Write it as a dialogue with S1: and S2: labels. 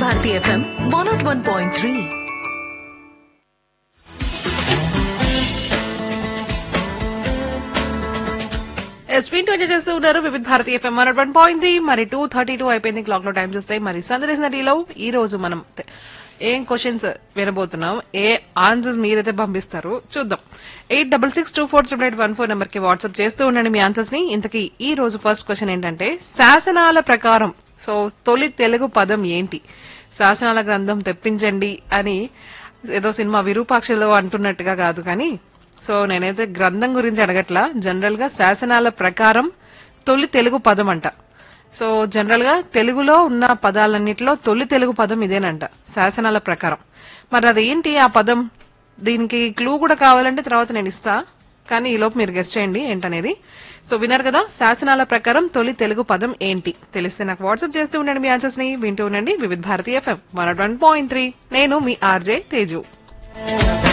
S1: Bharati FM one nought one point three
S2: ఎస్పీన్ enjoy చేస్తూ ఉన్నారు Vividh Bharati FM one one point three మరి టూ థర్టీ టూ అయిపోయింది క్లాక్ లో టైం చూస్తే మరి సందర్శన నదిలో ఈ రోజు మనం తె- ఏం క్వశ్చన్స్ వినబోతున్నాం ఏ ఆన్సర్స్ మీరైతే పంపిస్తారు చూద్దాం eight double six two four triple eight one four number కి వాట్సాప్ చేస్తూ ఉండండి మీ ఆన్సర్స్ ని ఇంతకీ ఈ రోజు ఫస్ట్ క్వశ్చన్ ఏంటంటే శాసనాల ప్రకారం సో తొలి తెలుగు పదం ఏంటి శాసనాల గ్రంథం తెప్పించండి అని ఏదో సినిమా విరూపాక్షలో అంటున్నట్టుగా కాదు కానీ సో నేనైతే గ్రంథం గురించి అడగట్లా జనరల్ గా శాసనాల ప్రకారం తొలి తెలుగు పదం అంట సో జనరల్ గా తెలుగులో ఉన్న పదాలన్నిటిలో తొలి తెలుగు పదం ఇదేనంట శాసనాల ప్రకారం మరి అదేంటి ఆ పదం దీనికి క్లూ కూడా కావాలంటే తర్వాత నేను ఇస్తా కానీ ఈ లోపు మీరు గెస్ట్ చేయండి ఏంటనేది సో విన్నారు కదా శాసనాల ప్రకారం తొలి తెలుగు పదం ఏంటి తెలిస్తే నాకు వాట్సాప్ చేస్తూ ఉండండి మీ ఆన్సర్స్ ని వింటూ ఉండండి Vividh Bharatiya FM one one point three నేను మీ ఆర్జే తేజు